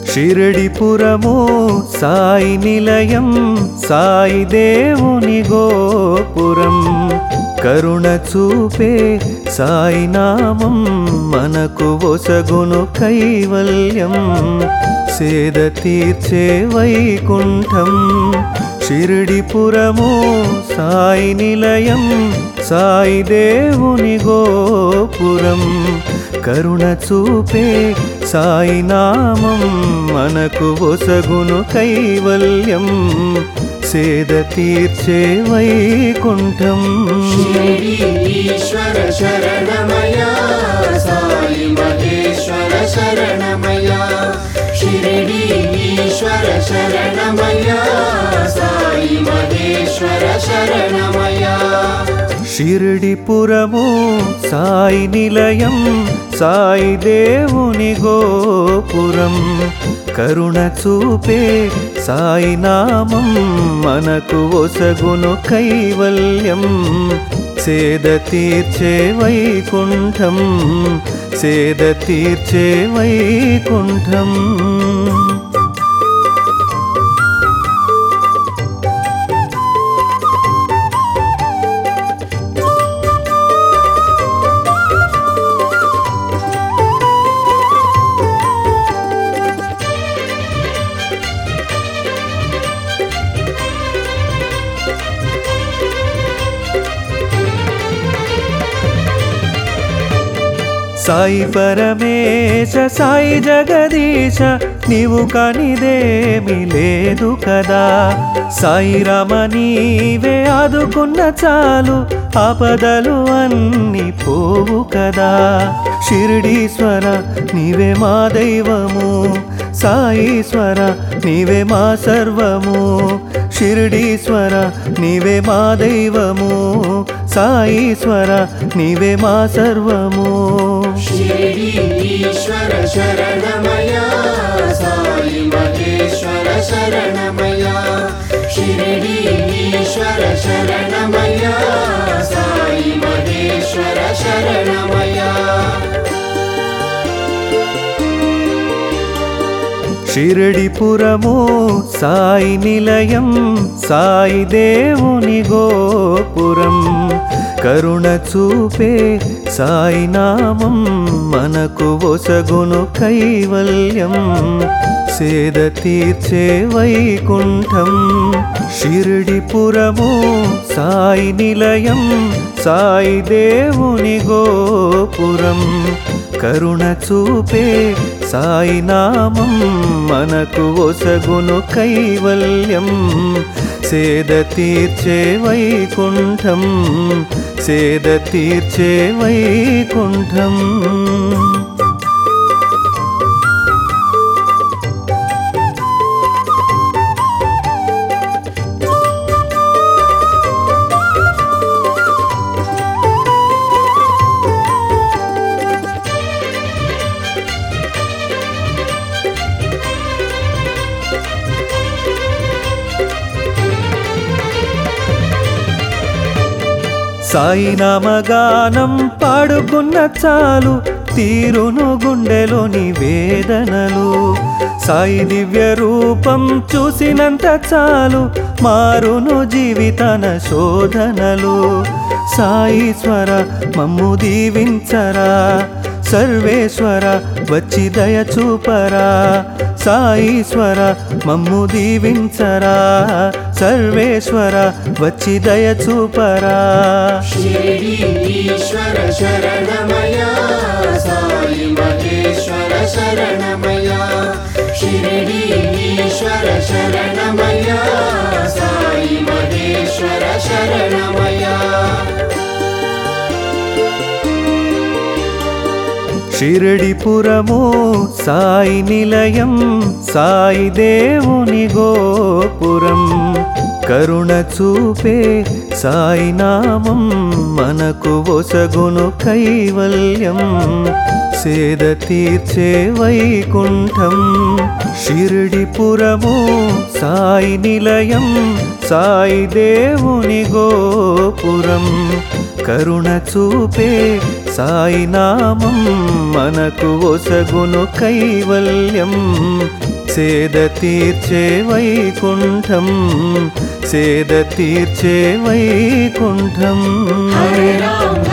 షిరడిపురము సాయి నిలయం సాయి దేవుని గోపురం కరుణ చూపే సాయి నామం మనకు ఒసగును కైవల్యం సేద తీర్చే వైకుంఠం షిరడిపురము సాయి నిలయం సాయి దేవుని గోపురం కరుణ చూపే సాయి నామం మనకు ఒసగును కైవల్యం సేద తీర్చే వైకుంఠం शिरडी ईश्वर शरणमया साई महेश्वर शरणमया शिरडी ईश्वर शरणमया साई महेश्वर शरणमया షిరిడిపురము సాయి నిలయం సాయి దేవుని గోపురం కరుణ చూపే సాయి నామం మనకు ఒసగును కైవల్యం సేద తీర్చే వైకుంఠం సేద తీర్చే వైకుంఠం సాయి పరమేశ సాయి జగదీశ నీవు కనిదేమి లేదు కదా సాయి రామ నీవే ఆదుకున్న చాలు ఆపదలు అన్ని పోవు కదా షిరిడీశ్వర నీవే మా దైవము సాయీశ్వర నీవే మా సర్వము షిరిడీశ్వర నీవే మా దైవము సాయీశ్వర నీవే మా సర్వము शिरडी ईश्वर शरणमया साई महेश्वर शरणमया शिरडी ईश्वर शरणमया साई महेश्वर शरणमया షిరడిపురము సాయి నిలయం సాయి దేవుని గోపురం కరుణ చూపే సాయి నామం మనకు ఒసగును కైవల్యం సేద తీర్చే వైకుంఠం షిరిడిపురము సాయి నిలయం సాయి దేవుని గోపురం కరుణ చూపే సాయి నామం మనకు ఒసగును కైవల్యం సేద తీర్చే వైకుంఠం సేద తీర్చే వైకుంఠం సాయి నామగానం పాడుకున్న చాలు తీరును గుండెలోని వేదనలు సాయి దివ్య రూపం చూసినంత చాలు మారును జీవితన శోధనలు సాయీశ్వర మమ్ము దీవించరా సర్వేశ్వర వచ్చి దయ చూపరా సాయీశ్వర మమ్ము దీవించరా సర్వేశ్వర వచ్చి దయ చూపరా शिरडी ईश्वर शरणमया साई महेश्वर शरणमया शिरडी ईश्वर शरणमया साई महेश्वर शरणमया షిరడిపురము సాయి నిలయం సాయి దేవుని గోపురం కరుణ చూపే సాయి నామం మనకు ఒసగును కైవల్యం సేద తీర్చే వైకుంఠం షిరిడిపురము సాయి నిలయం సాయి దేవుని గోపురం కరుణ చూపే సాయి నామం మనకు ఒసగును కైవల్యం సేద తీర్చే వైకుంఠం సేద తీర్చే వైకుంఠం హరే రామ్